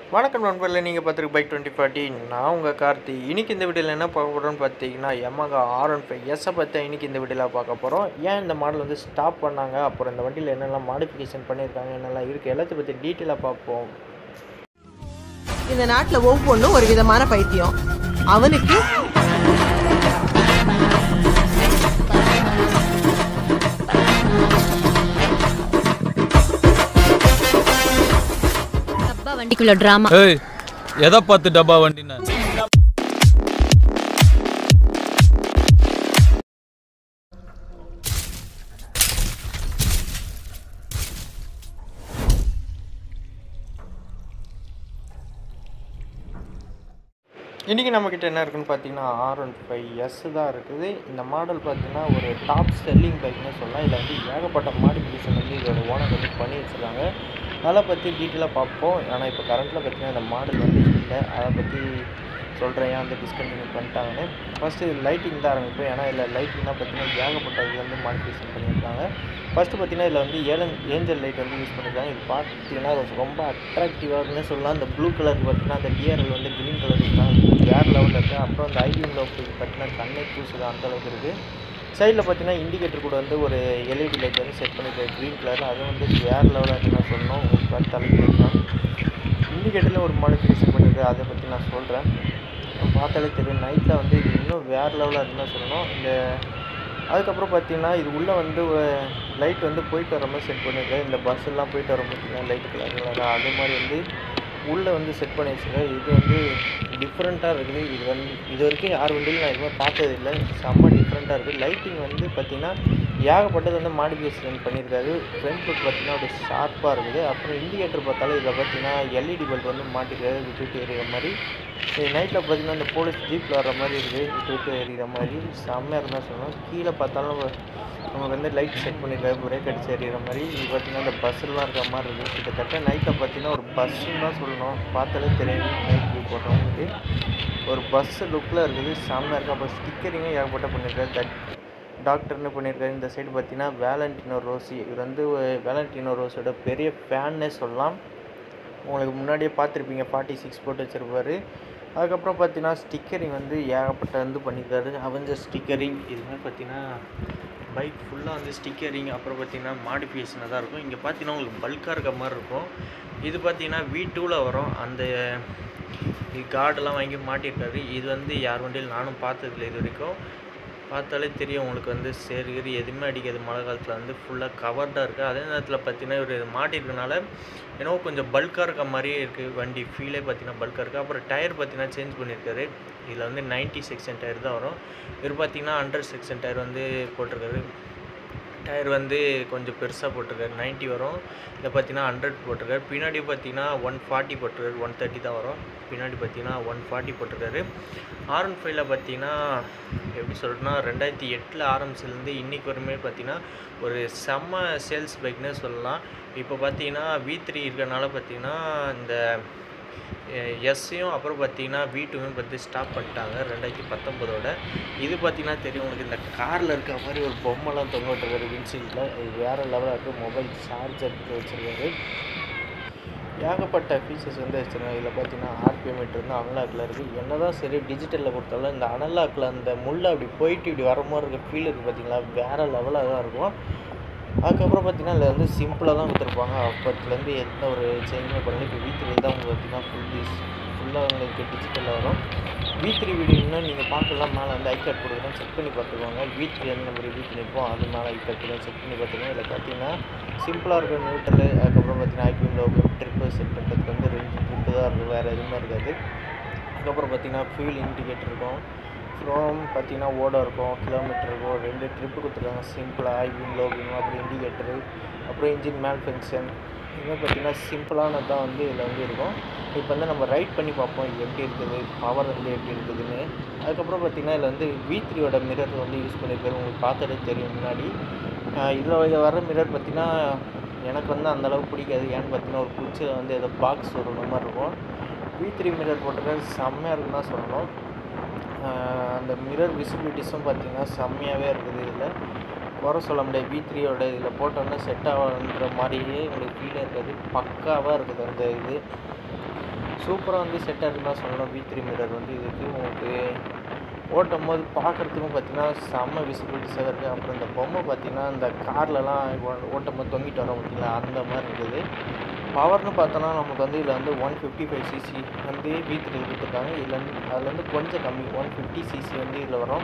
வணக்கம் நண்பர்களே நீங்கள் பார்த்துருக்கு பைக் டுவெண்ட்டி ஃபார்ட்டி நான் உங்கள் கார்த்தி இன்னைக்கு இந்த வீடியோவில் என்ன பார்க்க போகிறோம்னு பார்த்தீங்கன்னா எமகா ஆர் ஒன் ஃபைவ் எஸ்ஸை பற்றி இன்னைக்கு இந்த வீடியோவில் பார்க்க போகிறோம் ஏன் இந்த மாடல் வந்து ஸ்டாப் பண்ணாங்க அப்புறம் இந்த வண்டியில் என்னெல்லாம் மாடிஃபிகேஷன் பண்ணியிருக்காங்க என்னெல்லாம் இருக்குது எல்லாத்தையும் பற்றி டீட்டெயிலாக பார்ப்போம் இந்த நாட்டுல ஒவ்வொன்றும் ஒரு விதமான பைத்தியம் அவனுக்கு டப்பா வண்டிக்குள்ள டிராமா ஏய் எதை பார்த்து டப்பா வண்டின்னு இன்றைக்கி நம்மக்கிட்ட என்ன இருக்குன்னு பார்த்தீங்கன்னா ஆர் ஒன் ஃபைவ் எஸ் தான் இருக்குது இந்த மாடல் பார்த்தீங்கன்னா ஒரு டாப் செல்லிங் பைக்னு சொல்லலாம் இதில் வந்து ஏகப்பட்ட மாடிஃபிகேஷன் வந்து இதோட ஓனர் வந்து பண்ணி வச்சுருக்காங்க அதை பற்றி டீட்டெயிலாக பார்ப்போம் ஆனால் இப்போ கரண்ட்டில் பார்த்தீங்கன்னா இந்த மாடல் வந்து இல்லை அதை பற்றி சொல்கிறேன் ஏன் வந்து டிஸ்கண்டினியூ பண்ணிட்டாங்கன்னு ஃபஸ்ட்டு லைட்டிங் தான் ஆரம்பிப்போம் ஏன்னா இதில் லைட்டிங் தான் பார்த்தீங்கன்னா ஏகப்பட்ட இது வந்து மாடிஃபிகேஷன் பண்ணியிருக்காங்க ஃபஸ்ட்டு பார்த்தீங்கன்னா இதில் வந்து ஏலன் ஏஞ்சல் லைட் வந்து யூஸ் பண்ணியிருக்காங்க இது பார்த்தீங்கன்னா ரொம்ப அட்ராக்டிவாகனு சொல்லலாம் இந்த ப்ளூ கலர் பார்த்தீங்கன்னா அந்த டிஆர்எல் வந்து க்ரீன் கலர் இருக்காங்க வேறு லெவலில் இருக்குது அப்புறம் அந்த ஐடிஎம்ல பார்த்தீங்கன்னா கண்ணை பூசுது அந்த அளவுக்கு இருக்குது சைடில் பார்த்தீங்கன்னா இண்டிகேட்டர் கூட வந்து ஒரு எல்இடி லைட் வந்து செட் பண்ணியிருக்காரு க்ரீன் கலரில் அது வந்து வேறு லெவலில் இருக்குன்னு நான் சொல்லணும் உங்களுக்கு பார்த்து தலைக்கு இண்டிகேட்டரில் ஒரு மாடிஃபிகேஷன் பண்ணியிருக்கு அதை பற்றி நான் சொல்கிறேன் பார்த்தாலே தெரியும் நைட்டில் வந்து இது இன்னும் வேறு லெவலில் இருக்குன்னு சொல்லணும் இந்த அதுக்கப்புறம் பார்த்தீங்கன்னா இது உள்ளே வந்து லைட் வந்து போயிட்டு வர மாதிரி செட் பண்ணியிருக்கேன் இந்த பஸ் எல்லாம் போயிட்டு வர பார்த்தீங்கன்னா லைட்டு கலர் கலராக அது மாதிரி வந்து உள்ளே வந்து செட் பண்ணி வச்சுருக்கேன் இது வந்து டிஃப்ரெண்ட்டாக இருக்குது இது வந்து இது வரைக்கும் யார் வண்டியிலும் நான் இதுமாதிரி பார்த்தது இல்லை செம்ம டிஃப்ரெண்ட்டாக இருக்குது லைட்டிங் வந்து பார்த்திங்கன்னா ஏகப்பட்டது வந்து மாடிஃபிகேஷன் பண்ணியிருக்காரு ஃப்ரண்ட் லுக் பார்த்தீங்கன்னா அப்படியே ஷார்ப்பாக இருக்குது அப்புறம் இண்டிகேட்டர் பார்த்தாலும் இதில் பார்த்தீங்கன்னா எல்இடி பல்ப் வந்து மாட்டிருக்காரு விட்டு விட்டு எரியிற மாதிரி நைட்டில் பார்த்தீங்கன்னா இந்த போலீஸ் ஜீப்பில் வர மாதிரி இருக்குது விட்டு விட்டு எரியிற மாதிரி செம்மையாக இருந்தால் சொல்லணும் கீழே பார்த்தாலும் நமக்கு வந்து லைட் செட் பண்ணியிருக்காரு பிரேக் அடிச்சு எறிகிற மாதிரி இது பார்த்தீங்கன்னா இந்த பஸ்ஸெல்லாம் இருக்கிற மாதிரி இருக்குது கிட்டத்தட்ட நைட்டில் பார்த்தீங்கன்னா ஒரு பஸ்ஸுன்னு தான் சொல்லணும் பார்த்தாலே தெரியும் நைட் வியூ போடுறவங்களுக்கு ஒரு பஸ்ஸு லுக்கில் இருக்குது செம்மையாக இருக்குது அப்புறம் ஸ்டிக்கரிங்கும் ஏகப்பட்ட பண்ணியிருக்காரு தட் டாக்டர்னு பண்ணியிருக்காரு இந்த சைடு பார்த்தீங்கன்னா வேலண்டினோ ரோசி இவர் வந்து வேலண்டினோ ரோஸோட பெரிய ஃபேன்னே சொல்லலாம் உங்களுக்கு முன்னாடியே பார்த்துருப்பீங்க ஃபார்ட்டி சிக்ஸ் போட்டு வச்சுருப்பாரு அதுக்கப்புறம் பார்த்தீங்கன்னா ஸ்டிக்கரிங் வந்து ஏகப்பட்ட வந்து பண்ணியிருக்காரு அவஞ்சர் ஸ்டிக்கரிங் இதுமாதிரி பார்த்தீங்கன்னா பைக் ஃபுல்லாக வந்து ஸ்டிக்கரிங் அப்புறம் பார்த்தீங்கன்னா மாடிஃபிகேஷனாக தான் இருக்கும் இங்கே பார்த்தீங்கன்னா உங்களுக்கு பல்காக இருக்க மாதிரி இருக்கும் இது பார்த்தீங்கன்னா வி டூவில் வரும் அந்த கார்டெல்லாம் வாங்கி மாட்டியிருக்காரு இது வந்து யார் வண்டியில் நானும் பார்த்ததில்ல இது வரைக்கும் பார்த்தாலே தெரியும் உங்களுக்கு வந்து சேருகிரி எதுவுமே அடிக்காது மழை காலத்தில் வந்து ஃபுல்லாக கவர்டாக இருக்குது அதே நேரத்தில் பார்த்தீங்கன்னா இவர் மாட்டிருக்கனால ஏன்னோ கொஞ்சம் பல்காக இருக்க மாதிரியே இருக்குது வண்டி ஃபீலே பார்த்தீங்கன்னா பல்காக இருக்குது அப்புறம் டயர் பார்த்தீங்கன்னா சேஞ்ச் பண்ணியிருக்காரு இதில் வந்து நைன்ட்டி செக்ஷன் டயர் தான் வரும் இவர் பார்த்தீங்கன்னா ஹண்ட்ரட் செக்ஷன் டயர் வந்து போட்டிருக்காரு டயர் வந்து கொஞ்சம் பெருசாக போட்டிருக்காரு நைன்ட்டி வரும் இதில் பார்த்தீங்கன்னா ஹண்ட்ரட் போட்டிருக்காரு பின்னாடி பார்த்தீங்கன்னா ஒன் ஃபார்ட்டி போட்டிருக்காரு ஒன் தேர்ட்டி தான் வரும் பின்னாடி பார்த்தீங்கன்னா ஒன் ஃபார்ட்டி போட்டிருக்காரு ஆர் ஒன் ஃபைவ்ல பார்த்தீங்கன்னா எப்படி சொல்கிறேன்னா ரெண்டாயிரத்தி எட்டில் ஆரம்பிச்சிலேருந்து இன்றைக்கி வரையுமே பார்த்தீங்கன்னா ஒரு செம்ம சேல்ஸ் பைக்னே சொல்லலாம் இப்போ பார்த்தீங்கன்னா வி த்ரீ இருக்கிறனால பார்த்தீங்கன்னா இந்த எஸ்ஸையும் அப்புறம் பார்த்தீங்கன்னா வி டூவையும் பற்றி ஸ்டாப் பண்ணிட்டாங்க ரெண்டாயிரத்தி பத்தொம்போதோட இது பார்த்தீங்கன்னா தெரியும் உங்களுக்கு இந்த காரில் இருக்க மாதிரி ஒரு பொம்மைலாம் தொங்க விட்டுருக்காரு விண்ட்ஷீல்டில் இது வேறு லெவலாக இருக்குது மொபைல் சார்ஜர் வச்சுருக்காரு ஏகப்பட்ட ஃபீச்சர்ஸ் வந்து வச்சுருக்காங்க இதில் பார்த்தீங்கன்னா ஆர்பிஎம் மீட்டர் வந்து அனலாக்கில் இருக்குது என்ன தான் சரி டிஜிட்டலில் கொடுத்தாலும் இந்த அனலாக்கில் அந்த முள்ளை அப்படி போயிட்டு இப்படி வர மாதிரி இருக்க ஃபீல் இருக்குது பார்த்தீங்களா வேறு லெவலாக தான் இருக்கும் அதுக்கப்புறம் பார்த்தீங்கன்னா இதில் வந்து சிம்பிளாக தான் கொடுத்துருப்பாங்க அப்பத்துலேருந்து எந்த ஒரு சேஞ்சுமே பண்ணல இப்போ வி த்ரீ தான் உங்களுக்கு பார்த்தீங்கன்னா ஃபுல் டிஸ் ஃபுல்லாக உங்களுக்கு டிஜிட்டலில் வரும் வி த்ரீ வீடியோன்னா நீங்கள் பார்க்கலாம் மேலே வந்து ஐ கார்டு கொடுக்குறோம் செக் பண்ணி பார்த்துக்கோங்க வி த்ரீ வந்து நம்ம ரிவ்யூ பண்ணியிருப்போம் அது மேலே ஐ கார்டு கொடுக்குறோம் செக் பண்ணி பார்த்துக்கோங்க இதில் பார்த்தீங்கன்னா சிம்பிளாக இருக்கும் நியூட்ரல் அதுக்கப்புறம் பார்த்தீங்கன்னா ஐபிஎம் லோகோ ட்ரிப்பு செட் பண்ணுறதுக்கு வந்து ரெண்டு ட்ரிப்பு தான் இருக்கும் வேறு எதுவுமே இருக்காது அதுக்கப்புறம் பார்த்தீங்கன்னா ஃபியூல் இண்டிகேட்டர் இருக்கும் அப்புறம் பார்த்தீங்கன்னா ஓடம் இருக்கும் கிலோமீட்டர் இருக்கும் ரெண்டு ட்ரிப்பு கொடுத்துருக்காங்க சிம்பிளாக ஐபிஎம் லோகிங் அப்புறம் இண்டிகேட்டரு அப்புறம் இன்ஜின் மேல் ஃபங்க்ஷன் இதுமாதிரி பார்த்தீங்கன்னா சிம்பிளானது தான் வந்து இதில் வந்து இருக்கும் இப்போ வந்து நம்ம ரைட் பண்ணி பார்ப்போம் இது எப்படி இருக்குது பவர் வந்து எப்படி இருக்குதுன்னு அதுக்கப்புறம் பார்த்தீங்கன்னா இதில் வந்து வி த்ரீயோட மிரர் வந்து யூஸ் பண்ணியிருக்காரு உங்களுக்கு பார்த்தாலே தெரியும் முன்னாடி இதில் வர மிரர் பார்த்தீங்கன்னா எனக்கு வந்து அந்தளவுக்கு பிடிக்காது ஏன்னு பார்த்தீங்கன்னா ஒரு குச்சியில் வந்து ஏதோ பாக்ஸ் ஒரு மாதிரி இருக்கும் வி த்ரீ மிரர் போட்டிருக்காரு செம்மையாக இருக்குன்னு தான் சொல்லணும் அந்த மிரர் விசிபிலிட்டிஸும் பார்த்தீங்கன்னா செம்மையாகவே இருக்குது இதில் குறை சொல்ல முடியாது வி த்ரீயோட இதில் போட்டோன்னா செட் ஆகன்ற மாதிரியே உங்களுக்கு ஃபீலே இருக்காது பக்காவாக இருக்குது அந்த இது சூப்பராக வந்து செட் ஆகுதுன்னு தான் சொல்லணும் வி த்ரீ மிரர் வந்து இதுக்கு உங்களுக்கு ஓட்டும் போது பார்க்குறதுக்கும் பார்த்தீங்கன்னா செம்ம விசிபிலிட்டிஸாக இருக்குது அப்புறம் இந்த பொம்மை பார்த்தீங்கன்னா இந்த கார்லலாம் ஓட்டும் போது தொங்கிட்டு வரோம் பார்த்தீங்களா அந்த மாதிரி இருக்குது பவர்னு பார்த்தோன்னா நமக்கு வந்து இதில் வந்து ஒன் ஃபிஃப்டி ஃபைவ் சிசி வந்து வி த்ரீ கொடுத்துருக்காங்க இதில் வந்து அதில் வந்து கொஞ்சம் கம்மி ஒன் ஃபிஃப்டி சிசி வந்து இதில் வரும்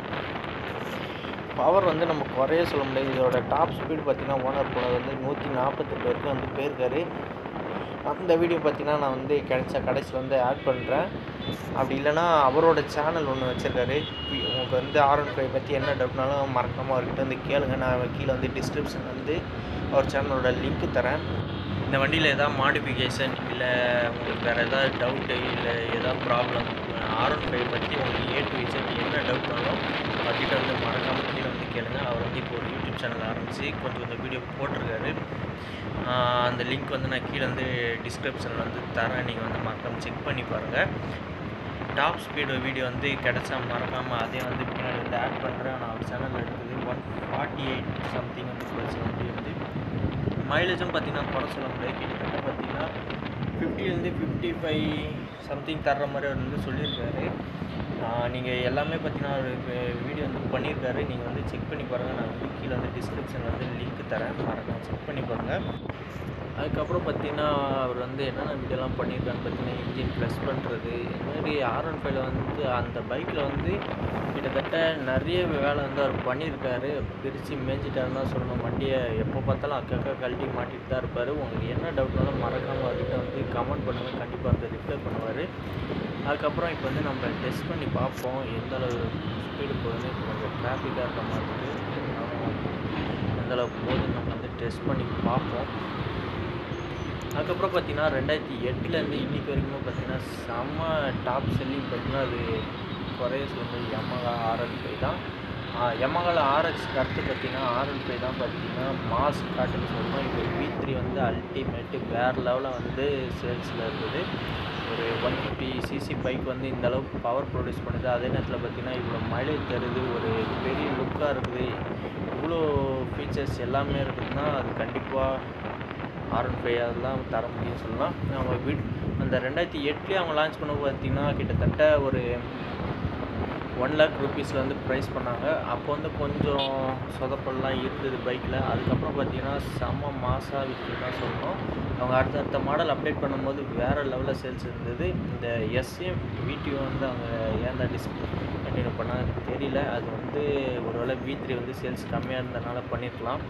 பவர் வந்து நம்ம குறைய சொல்ல முடியாது இதோட டாப் ஸ்பீடு பார்த்தீங்கன்னா ஓனர் போனது வந்து நூற்றி நாற்பத்தெட்டு வரைக்கும் வந்து போயிருக்காரு அந்த வீடியோ பார்த்தீங்கன்னா நான் வந்து கிடைச்ச கடைசியில் வந்து ஆட் பண்ணுறேன் அப்படி இல்லைன்னா அவரோட சேனல் ஒன்று வச்சுருக்காரு உங்களுக்கு வந்து ஆர் ஒன் ஃபைவ் பற்றி என்ன டவுட்னாலும் மறக்காமல் அவர்கிட்ட வந்து கேளுங்க நான் கீழே வந்து டிஸ்கிரிப்ஷன் வந்து அவர் சேனலோட லிங்க் தரேன் இந்த வண்டியில் எதாவது மாடிஃபிகேஷன் இல்லை உங்களுக்கு வேறு ஏதாவது டவுட்டு இல்லை ஏதாவது ப்ராப்ளம் ஆர் ஒன் ஃபைவ் பற்றி உங்களுக்கு ஏ டு இசட் என்ன டவுட்னாலும் அவர்கிட்ட வந்து மறக்காமல் கீழே வந்து கேளுங்க அவர் வந்து இப்போ ஒரு யூடியூப் சேனல் ஆரம்பித்து கொஞ்சம் கொஞ்சம் வீடியோ போட்டிருக்காரு ஆஹ் அந்த லிங்க் வந்து நான் கீழே வந்து டிஸ்கிரிப்ஷனில் வந்து தரேன் நீங்கள் வந்து மறக்காமல் செக் பண்ணி பாருங்கள் டாப் ஸ்பீடு வீடியோ வந்து கிடைச்சா மறக்காமல் அதையும் வந்து பின்னாடி வந்து ஆட் பண்ணுறேன் நான் அவர் சேனலில் இருக்குது ஒன் ஃபார்ட்டி எயிட் சம்திங் வந்து ப்ளஸ் வண்டி வந்து மைலேஜும் பார்த்தீங்கன்னா குறை சொல்ல முடியாது கிட்டத்தட்ட பார்த்தீங்கன்னா ஃபிஃப்டிலேருந்து ஃபிஃப்டி ஃபைவ் சம்திங் தர்ற மாதிரி அவர் வந்து சொல்லியிருக்காரு நீங்கள் எல்லாமே பார்த்தீங்கன்னா ஒரு வீடியோ வந்து பண்ணியிருக்காரு நீங்கள் வந்து செக் பண்ணி பாருங்கள் நான் வந்து கீழே வந்து டிஸ்கிரிப்ஷனில் வந்து லிங்க் தரேன் மறக்காம செக் பண்ணி பாருங்கள் அதுக்கப்புறம் பார்த்தீங்கன்னா அவர் வந்து என்னென்ன வீடியோலாம் பண்ணியிருக்கான்னு பார்த்தீங்கன்னா இன்ஜின் ப்ளஸ் பண்ணுறது இந்த மாதிரி ஆர் ஒன் ஃபைவ்ல வந்து அந்த பைக்கில் வந்து கிட்டத்தட்ட நிறைய வேலை வந்து அவர் பண்ணியிருக்காரு பிரித்து மேய்ஞ்சிட்டாருன்னு தான் சொல்லணும் வண்டியை எப்போ பார்த்தாலும் அக்கக்கா கழட்டி மாட்டிட்டு தான் இருப்பார் உங்களுக்கு என்ன டவுட்னாலும் மறக்காமல் அவர்கிட்ட வந்து கமெண்ட் பண்ணுங்கள் கண்டிப்பாக வந்து ரிப்ளை பண்ணுவார் அதுக்கப்புறம் இப்போ வந்து நம்ம டெஸ்ட் பண்ணி பார்ப்போம் எந்த அளவு ஸ்பீடு போகுதுன்னு இப்போ கொஞ்சம் டிராஃபிக்காக இருக்க மாதிரி இருக்குது இருந்தாலும் எந்த அளவுக்கு போகுதுன்னு நம்ம வந்து டெஸ்ட் பண்ணி பார்ப்போம் அதுக்கப்புறம் பார்த்தீங்கன்னா ரெண்டாயிரத்தி எட்டுலேருந்து இன்றைக்கி வரைக்கும் பார்த்தீங்கன்னா செம்ம டாப் செல்லிங் பார்த்தீங்கன்னா அது குறைய சொல்லும்போது யமகா ஆர்எல் ஃபைவ் தான் யமகாவில் ஆர்எக்ஸ்க்கு அடுத்து பார்த்தீங்கன்னா ஆர்எல் ஃபைவ் தான் பார்த்தீங்கன்னா மாஸ் காட்டுன்னு சொல்லணும் இப்போ வி த்ரீ வந்து அல்டிமேட்டு வேறு லெவலில் வந்து சேல்ஸில் இருக்குது ஒரு ஒன் ஃபிஃப்டி சிசி பைக் வந்து இந்த அளவுக்கு பவர் ப்ரொடியூஸ் பண்ணுது அதே நேரத்தில் பார்த்தீங்கன்னா இவ்வளோ மைலேஜ் தருது ஒரு பெரிய லுக்காக இருக்குது இவ்வளோ ஃபீச்சர்ஸ் எல்லாமே இருக்குதுன்னா அது கண்டிப்பாக ஆர் ஒன் ஃபைவ் அதெல்லாம் தர முடியும்னு சொல்லலாம் அவங்க வீட் அந்த ரெண்டாயிரத்தி எட்டுலேயே அவங்க லான்ச் பண்ண பார்த்தீங்கன்னா கிட்டத்தட்ட ஒரு ஒன் லேக் ருபீஸில் வந்து ப்ரைஸ் பண்ணாங்க அப்போ வந்து கொஞ்சம் சொதப்பல்லாம் இருந்தது பைக்கில் அதுக்கப்புறம் பார்த்தீங்கன்னா செம்ம மாசாக விற்று தான் சொல்லணும் அவங்க அடுத்தடுத்த மாடல் அப்டேட் பண்ணும்போது வேறு லெவலில் சேல்ஸ் இருந்தது இந்த எஸ்எம் வீடியும் வந்து அவங்க ஏன் தான் டிஸ் கண்டினியூ பண்ணாங்க எனக்கு தெரியல அது வந்து ஒருவேளை வி த்ரீ வந்து சேல்ஸ் கம்மியாக இருந்தனால பண்ணியிருக்கலாம்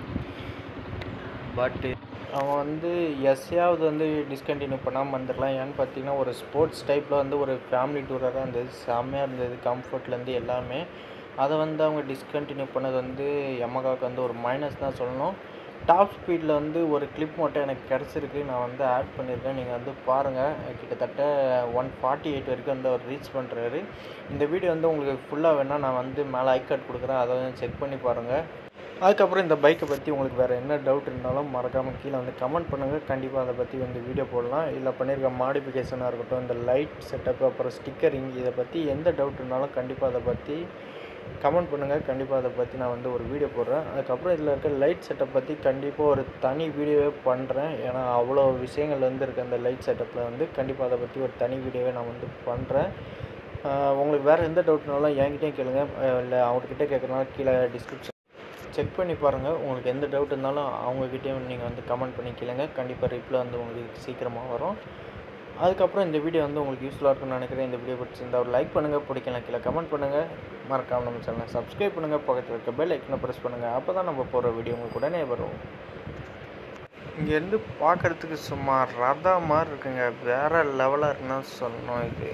பட்டு அவன் வந்து எஸ்ஸாவது வந்து டிஸ்கண்டினியூ பண்ணாமல் வந்துடலாம் ஏன்னு பார்த்தீங்கன்னா ஒரு ஸ்போர்ட்ஸ் டைப்பில் வந்து ஒரு ஃபேமிலி டூராக தான் இருந்தது செம்மையாக இருந்தது கம்ஃபர்ட்லேருந்து எல்லாமே அதை வந்து அவங்க டிஸ்கண்டினியூ பண்ணது வந்து எமகாவுக்கு வந்து ஒரு மைனஸ் தான் சொல்லணும் டாப் ஸ்பீடில் வந்து ஒரு கிளிப் மட்டும் எனக்கு கிடச்சிருக்கு நான் வந்து ஆட் பண்ணியிருக்கேன் நீங்கள் வந்து பாருங்கள் கிட்டத்தட்ட ஒன் ஃபார்ட்டி எயிட் வரைக்கும் வந்து அவர் ரீச் பண்ணுறாரு இந்த வீடியோ வந்து உங்களுக்கு ஃபுல்லாக வேணால் நான் வந்து மேலே ஐகார்ட் கொடுக்குறேன் அதை வந்து செக் பண்ணி பாருங்கள் அதுக்கப்புறம் இந்த பைக்கை பற்றி உங்களுக்கு வேறு என்ன டவுட் இருந்தாலும் மறக்காமல் கீழே வந்து கமெண்ட் பண்ணுங்கள் கண்டிப்பாக அதை பற்றி வந்து வீடியோ போடலாம் இல்லை பண்ணியிருக்க மாடிஃபிகேஷனாக இருக்கட்டும் இந்த லைட் செட்டப் அப்புறம் ஸ்டிக்கரிங் இதை பற்றி எந்த டவுட் இருந்தாலும் கண்டிப்பாக அதை பற்றி கமெண்ட் பண்ணுங்கள் கண்டிப்பாக அதை பற்றி நான் வந்து ஒரு வீடியோ போடுறேன் அதுக்கப்புறம் இதில் இருக்க லைட் செட்டப் பற்றி கண்டிப்பாக ஒரு தனி வீடியோவே பண்ணுறேன் ஏன்னா அவ்வளோ விஷயங்கள் வந்து இருக்குது அந்த லைட் செட்டப்பில் வந்து கண்டிப்பாக அதை பற்றி ஒரு தனி வீடியோவே நான் வந்து பண்ணுறேன் உங்களுக்கு வேறு எந்த டவுட்னாலும் என்கிட்டயும் கேளுங்க இல்லை அவர்கிட்ட கேட்குறனால கீழே டிஸ்கிரிப்ஷன் செக் பண்ணி பாருங்கள் உங்களுக்கு எந்த டவுட் இருந்தாலும் அவங்கக்கிட்டேயும் நீங்கள் வந்து கமெண்ட் பண்ணி கேளுங்க கண்டிப்பாக ரிப்ளை வந்து உங்களுக்கு சீக்கிரமாக வரும் அதுக்கப்புறம் இந்த வீடியோ வந்து உங்களுக்கு யூஸ்ஃபுல்லாக இருக்கும்னு நினைக்கிறேன் இந்த வீடியோ பிடிச்சிருந்தா ஒரு லைக் பண்ணுங்கள் பிடிக்கல கீழே கமெண்ட் பண்ணுங்கள் மறக்காம நம்ம சேனலை சப்ஸ்கிரைப் பண்ணுங்கள் பக்கத்தில் இருக்க பெல் ஐக்கனை ப்ரெஸ் பண்ணுங்கள் அப்போ தான் நம்ம போகிற வீடியோ உங்களுக்கு உடனே வரும் இங்கேருந்து பார்க்குறதுக்கு சும்மா ரதா மாதிரி இருக்குங்க வேறு லெவலாக இருக்குன்னு தான் சொல்லணும் இது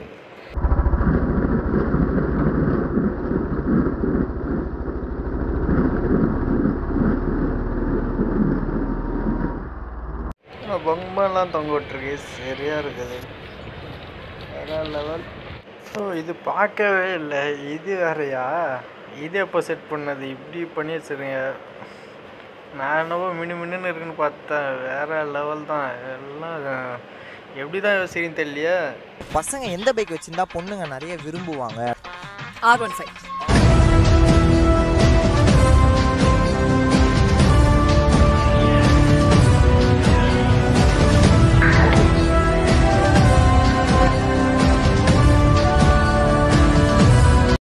பொம்மைலாம் தொங்க விட்டுருக்கு சரியாக இருக்குது வேற லெவல் ஓ இது பார்க்கவே இல்லை இது வேறயா இது எப்போ செட் பண்ணது இப்படி பண்ணி வச்சுருங்க நான் என்னவோ மினு மினுன்னு இருக்குன்னு பார்த்தேன் வேற லெவல் தான் எல்லாம் எப்படி தான் யோசிக்கிறீங்கன்னு தெரியலையே பசங்க எந்த பைக் வச்சிருந்தா பொண்ணுங்க நிறைய விரும்புவாங்க ஆர் ஒன் ஃபைவ்